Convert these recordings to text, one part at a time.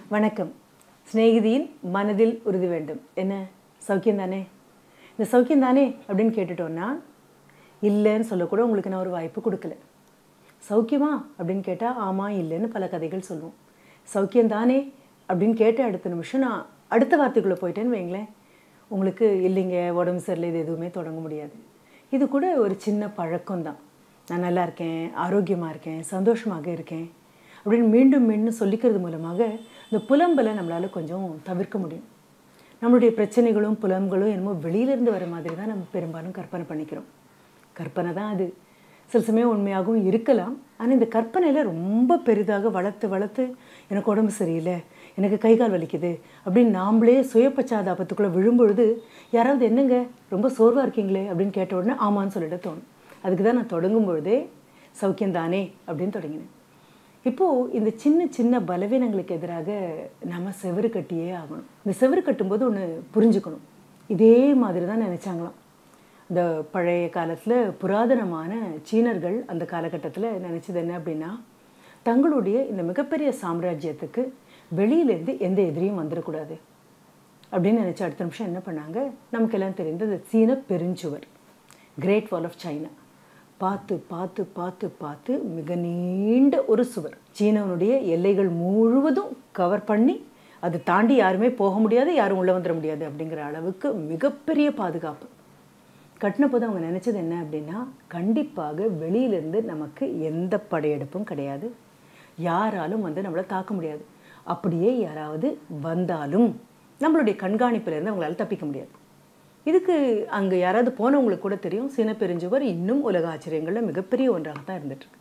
வணக்கம் சிநேகிதியின் மனதில் உறுதி வேண்டும் என்ன சௌக்கியம் தானே இந்த சௌக்கியம் தானே அப்படின்னு கேட்டுட்டோன்னா இல்லைன்னு சொல்லக்கூட உங்களுக்கு நான் ஒரு வாய்ப்பு கொடுக்கல சௌக்கியமா அப்படின்னு கேட்டால் ஆமாம் இல்லைன்னு பல கதைகள் சொல்லுவோம் சௌக்கியம் தானே அப்படின்னு கேட்ட அடுத்த நிமிஷம் நான் அடுத்த வார்த்தைக்குள்ளே போயிட்டேன்னு வைங்களேன் உங்களுக்கு இல்லைங்க உடம்பு சரியில்லை இது எதுவுமே தொடங்க முடியாது இது கூட ஒரு சின்ன பழக்கம்தான் நான் நல்லா இருக்கேன் ஆரோக்கியமாக இருக்கேன் சந்தோஷமாக இருக்கேன் அப்படின்னு மீண்டும் மீண்டும் சொல்லிக்கிறது மூலமாக இந்த புலம்பலை நம்மளால் கொஞ்சம் தவிர்க்க முடியும் நம்மளுடைய பிரச்சனைகளும் புலம்புகளும் என்னமோ வெளியிலேருந்து வர மாதிரி தான் நம்ம பெரும்பாலும் கற்பனை பண்ணிக்கிறோம் கற்பனை தான் அது சில சமயம் உண்மையாகவும் இருக்கலாம் ஆனால் இந்த கற்பனையில் ரொம்ப பெரிதாக வளர்த்து வளர்த்து எனக்கு உடம்பு சரியில்லை எனக்கு கை கால் வலிக்குது அப்படின்னு நாம்ளே சுயப்பச்சாதாபத்துக்குள்ளே விழும்பொழுது யாராவது என்னங்க ரொம்ப சோர்வாக இருக்கீங்களே அப்படின்னு கேட்ட உடனே ஆமான்னு சொல்லிட்டு தோணும் அதுக்கு தான் நான் தொடங்கும் பொழுதே சௌக்கியம் தானே அப்படின்னு தொடங்கினேன் இப்போது இந்த சின்ன சின்ன பலவீனங்களுக்கு எதிராக நம்ம செவரு கட்டியே ஆகணும் இந்த செவரு கட்டும்போது ஒன்று புரிஞ்சுக்கணும் இதே மாதிரி தான் நினச்சாங்களாம் இந்த பழைய காலத்தில் புராதனமான சீனர்கள் அந்த காலகட்டத்தில் நினச்சது என்ன அப்படின்னா தங்களுடைய இந்த மிகப்பெரிய சாம்ராஜ்யத்துக்கு வெளியிலேருந்து எந்த எதிரியும் வந்துடக்கூடாது அப்படின்னு நினச்ச அடுத்த நிமிஷம் என்ன பண்ணாங்க நமக்கெல்லாம் தெரிந்த இந்த சீன பெருஞ்சுவர் கிரேட் வால் ஆஃப் சைனா பார்த்து பார்த்து பார்த்து பார்த்து மிக நீண்ட ஒரு சுவர் சீனாவுடைய எல்லைகள் முழுவதும் கவர் பண்ணி அது தாண்டி யாருமே போக முடியாது யாரும் உள்ளே வந்துட முடியாது அப்படிங்கிற அளவுக்கு மிகப்பெரிய பாதுகாப்பு கட்டின போது அவங்க நினச்சது என்ன அப்படின்னா கண்டிப்பாக வெளியிலேருந்து நமக்கு எந்த படையெடுப்பும் கிடையாது யாராலும் வந்து நம்மளை தாக்க முடியாது அப்படியே யாராவது வந்தாலும் நம்மளுடைய கண்காணிப்பிலேருந்து அவங்களால தப்பிக்க முடியாது இதுக்கு அங்கே யாராவது போனவங்களுக்கு கூட தெரியும் சீன பெருஞ்சுவர் இன்னும் உலக ஆச்சரியங்களில் மிகப்பெரிய ஒன்றாக தான் இருந்துட்டுருக்கு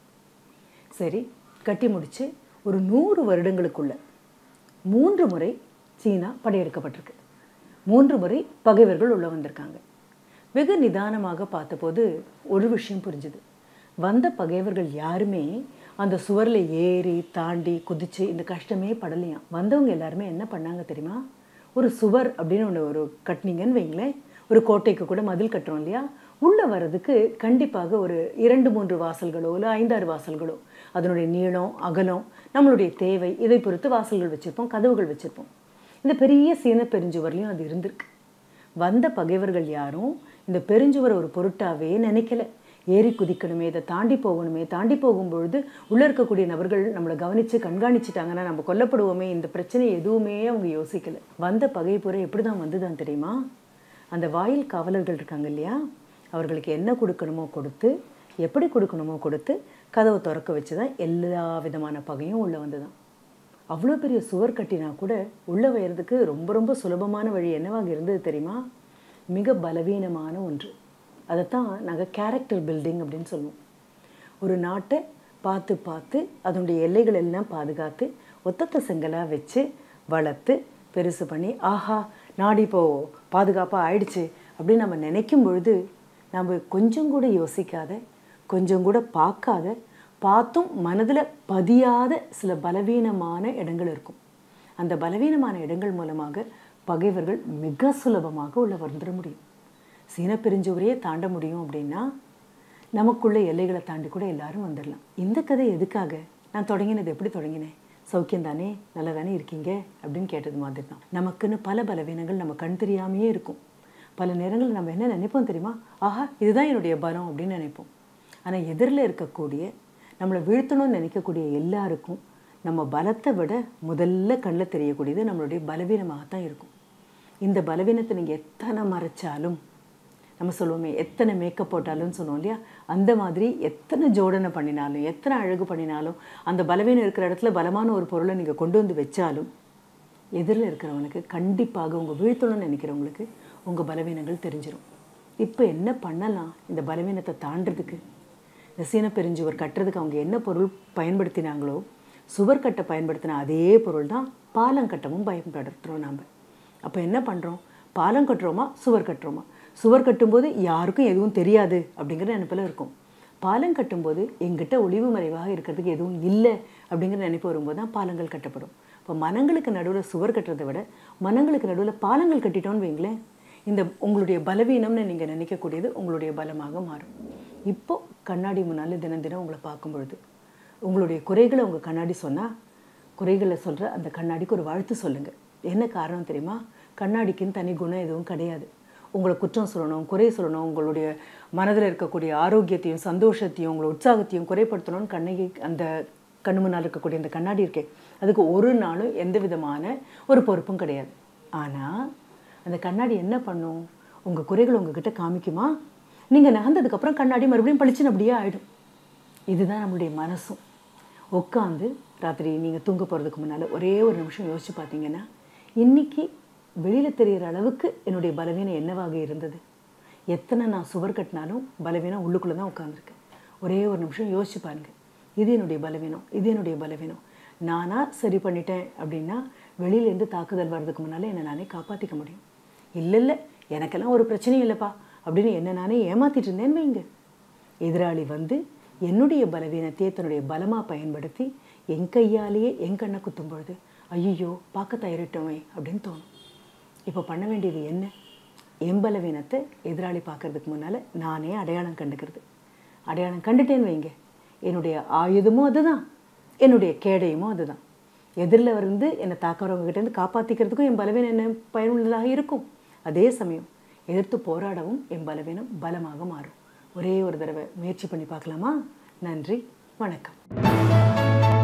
சரி கட்டி முடித்து ஒரு நூறு வருடங்களுக்குள்ள மூன்று முறை சீனா படையெடுக்கப்பட்டிருக்கு மூன்று முறை பகைவர்கள் உள்ள வந்திருக்காங்க வெகு நிதானமாக பார்த்தபோது ஒரு விஷயம் புரிஞ்சுது வந்த பகைவர்கள் யாருமே அந்த சுவரில் ஏறி தாண்டி குதிச்சு இந்த கஷ்டமே படலையாம் வந்தவங்க எல்லாருமே என்ன பண்ணாங்க தெரியுமா ஒரு சுவர் அப்படின்னு ஒன்று ஒரு கட்டினீங்கன்னு வைங்களேன் ஒரு கோட்டைக்கு கூட மதில் கட்டுறோம் இல்லையா உள்ளே வர்றதுக்கு கண்டிப்பாக ஒரு இரண்டு மூன்று வாசல்களோ இல்லை ஐந்தாறு வாசல்களோ அதனுடைய நீளம் அகலம் நம்மளுடைய தேவை இதை பொறுத்து வாசல்கள் வச்சுருப்போம் கதவுகள் வச்சுருப்போம் இந்த பெரிய சீன பெருஞ்சுவர்லையும் அது இருந்திருக்கு வந்த பகைவர்கள் யாரும் இந்த பெருஞ்சுவர் ஒரு பொருட்டாவே நினைக்கல ஏறி குதிக்கணுமே இதை தாண்டி போகணுமே தாண்டி போகும்பொழுது உள்ளே இருக்கக்கூடிய நபர்கள் நம்மளை கவனித்து கண்காணிச்சிட்டாங்கன்னா நம்ம கொல்லப்படுவோமே இந்த பிரச்சனை எதுவுமே அவங்க யோசிக்கலை வந்த பகைப்புரை எப்படி தான் வந்துதான் தெரியுமா அந்த வாயில் காவலர்கள் இருக்காங்க இல்லையா அவர்களுக்கு என்ன கொடுக்கணுமோ கொடுத்து எப்படி கொடுக்கணுமோ கொடுத்து கதவை திறக்க வச்சு தான் எல்லா விதமான பகையும் உள்ளே வந்து தான் அவ்வளோ பெரிய சுவர் கட்டினா கூட உள்ளே வயறதுக்கு ரொம்ப ரொம்ப சுலபமான வழி என்னவாக இருந்தது தெரியுமா மிக பலவீனமான ஒன்று அதைத்தான் நாங்கள் கேரக்டர் பில்டிங் அப்படின்னு சொல்லுவோம் ஒரு நாட்டை பார்த்து பார்த்து அதனுடைய எல்லைகள் எல்லாம் பாதுகாத்து ஒத்தத்த செங்கலாக வச்சு வளர்த்து பெருசு பண்ணி ஆஹா நாடு இப்போ பாதுகாப்பாக ஆயிடுச்சு அப்படின்னு நம்ம நினைக்கும் பொழுது நம்ம கொஞ்சம் கூட யோசிக்காத கொஞ்சம் கூட பார்க்காத பார்த்தும் மனதில் பதியாத சில பலவீனமான இடங்கள் இருக்கும் அந்த பலவீனமான இடங்கள் மூலமாக பகைவர்கள் மிக சுலபமாக உள்ள வந்துட முடியும் சீன பெருஞ்சுவரையே தாண்ட முடியும் அப்படின்னா நமக்குள்ள எல்லைகளை தாண்டி கூட எல்லாரும் வந்துடலாம் இந்த கதை எதுக்காக நான் தொடங்கினது எப்படி தொடங்கினேன் சௌக்கியம் தானே நல்லா தானே இருக்கீங்க அப்படின்னு கேட்டது மாதிரி தான் நமக்குன்னு பல பலவீனங்கள் நம்ம கண் தெரியாமையே இருக்கும் பல நேரங்கள் நம்ம என்ன நினைப்போம் தெரியுமா ஆஹா இதுதான் என்னுடைய பலம் அப்படின்னு நினைப்போம் ஆனால் எதிரில் இருக்கக்கூடிய நம்மளை வீழ்த்தணும்னு நினைக்கக்கூடிய எல்லாருக்கும் நம்ம பலத்தை விட முதல்ல கண்ணில் தெரியக்கூடியது நம்மளுடைய பலவீனமாகத்தான் இருக்கும் இந்த பலவீனத்தை நீங்கள் எத்தனை மறைச்சாலும் நம்ம சொல்லுவோமே எத்தனை மேக்கப் போட்டாலும் சொல்லுவோம் இல்லையா அந்த மாதிரி எத்தனை ஜோடனை பண்ணினாலும் எத்தனை அழகு பண்ணினாலும் அந்த பலவீனம் இருக்கிற இடத்துல பலமான ஒரு பொருளை நீங்கள் கொண்டு வந்து வச்சாலும் எதிரில் இருக்கிறவங்களுக்கு கண்டிப்பாக உங்கள் வீழ்த்தணும்னு நினைக்கிறவங்களுக்கு உங்கள் பலவீனங்கள் தெரிஞ்சிடும் இப்போ என்ன பண்ணலாம் இந்த பலவீனத்தை தாண்டறதுக்கு இந்த சீன பெருஞ்சுவர் கட்டுறதுக்கு அவங்க என்ன பொருள் பயன்படுத்தினாங்களோ சுவர் கட்ட பயன்படுத்தின அதே பொருள் தான் பாலம் கட்டவும் பயன்படுத்துகிறோம் நாம் அப்போ என்ன பண்ணுறோம் பாலம் கட்டுறோமா சுவர் கட்டுறோமா சுவர் கட்டும்போது யாருக்கும் எதுவும் தெரியாது அப்படிங்கிற நினைப்பில் இருக்கும் பாலம் கட்டும்போது எங்கிட்ட ஒளிவு மறைவாக இருக்கிறதுக்கு எதுவும் இல்லை அப்படிங்கிற நினைப்பு வரும்போது தான் பாலங்கள் கட்டப்படும் இப்போ மனங்களுக்கு நடுவில் சுவர் கட்டுறதை விட மனங்களுக்கு நடுவில் பாலங்கள் கட்டிட்டோன்னு வைங்களேன் இந்த உங்களுடைய பலவீனம்னு நீங்கள் நினைக்கக்கூடியது உங்களுடைய பலமாக மாறும் இப்போ கண்ணாடி முன்னால் தினம் தினம் உங்களை பார்க்கும் பொழுது உங்களுடைய குறைகளை உங்கள் கண்ணாடி சொன்னால் குறைகளை சொல்கிற அந்த கண்ணாடிக்கு ஒரு வாழ்த்து சொல்லுங்கள் என்ன காரணம் தெரியுமா கண்ணாடிக்குன்னு தனி குணம் எதுவும் கிடையாது உங்களை குற்றம் சொல்லணும் குறை சொல்லணும் உங்களுடைய மனதில் இருக்கக்கூடிய ஆரோக்கியத்தையும் சந்தோஷத்தையும் உங்களை உற்சாகத்தையும் குறைப்படுத்தணும்னு கண்ணகி அந்த கண்ணு முன்னால் இருக்கக்கூடிய அந்த கண்ணாடி இருக்கே அதுக்கு ஒரு நாளும் எந்த விதமான ஒரு பொறுப்பும் கிடையாது ஆனால் அந்த கண்ணாடி என்ன பண்ணும் உங்கள் குறைகள் உங்ககிட்ட காமிக்குமா நீங்கள் நகர்ந்ததுக்கப்புறம் கண்ணாடி மறுபடியும் பளிச்சுன்னு அப்படியே ஆகிடும் இதுதான் நம்மளுடைய மனசும் உட்காந்து ராத்திரி நீங்கள் தூங்க போகிறதுக்கு முன்னால் ஒரே ஒரு நிமிஷம் யோசிச்சு பார்த்தீங்கன்னா இன்னைக்கு வெளியில் தெரிகிற அளவுக்கு என்னுடைய பலவீனம் என்னவாக இருந்தது எத்தனை நான் சுவர் கட்டினாலும் பலவீனம் உள்ளுக்குள்ளே தான் உட்காந்துருக்கேன் ஒரே ஒரு நிமிஷம் யோசிச்சு பாருங்க இது என்னுடைய பலவீனம் இது என்னுடைய பலவீனம் நானாக சரி பண்ணிட்டேன் அப்படின்னா வெளியிலேருந்து தாக்குதல் வர்றதுக்கு முன்னால் என்னை நானே காப்பாற்றிக்க முடியும் இல்லை இல்லை எனக்கெல்லாம் ஒரு பிரச்சனையும் இல்லைப்பா அப்படின்னு என்ன நானே ஏமாத்திட்டு இருந்தேன்னு வைங்க எதிராளி வந்து என்னுடைய பலவீனத்தையே தன்னுடைய பலமாக பயன்படுத்தி என் கையாலேயே என் கண்ணை குத்தும் பொழுது ஐயோ பார்க்க தயாரிட்டோமே அப்படின்னு தோணும் இப்போ பண்ண வேண்டியது என்ன என் பலவீனத்தை எதிராளி பார்க்கறதுக்கு முன்னால் நானே அடையாளம் கண்டுக்கிறது அடையாளம் கண்டுட்டேன்னு வைங்க என்னுடைய ஆயுதமும் அதுதான் என்னுடைய கேடயமும் அதுதான் எதிரில் வந்து என்னை தாக்குறவங்ககிட்டேருந்து காப்பாற்றிக்கிறதுக்கும் என் பலவீனம் என்ன பயனுள்ளதாக இருக்கும் அதே சமயம் எதிர்த்து போராடவும் என் பலவீனம் பலமாக மாறும் ஒரே ஒரு தடவை முயற்சி பண்ணி பார்க்கலாமா நன்றி வணக்கம்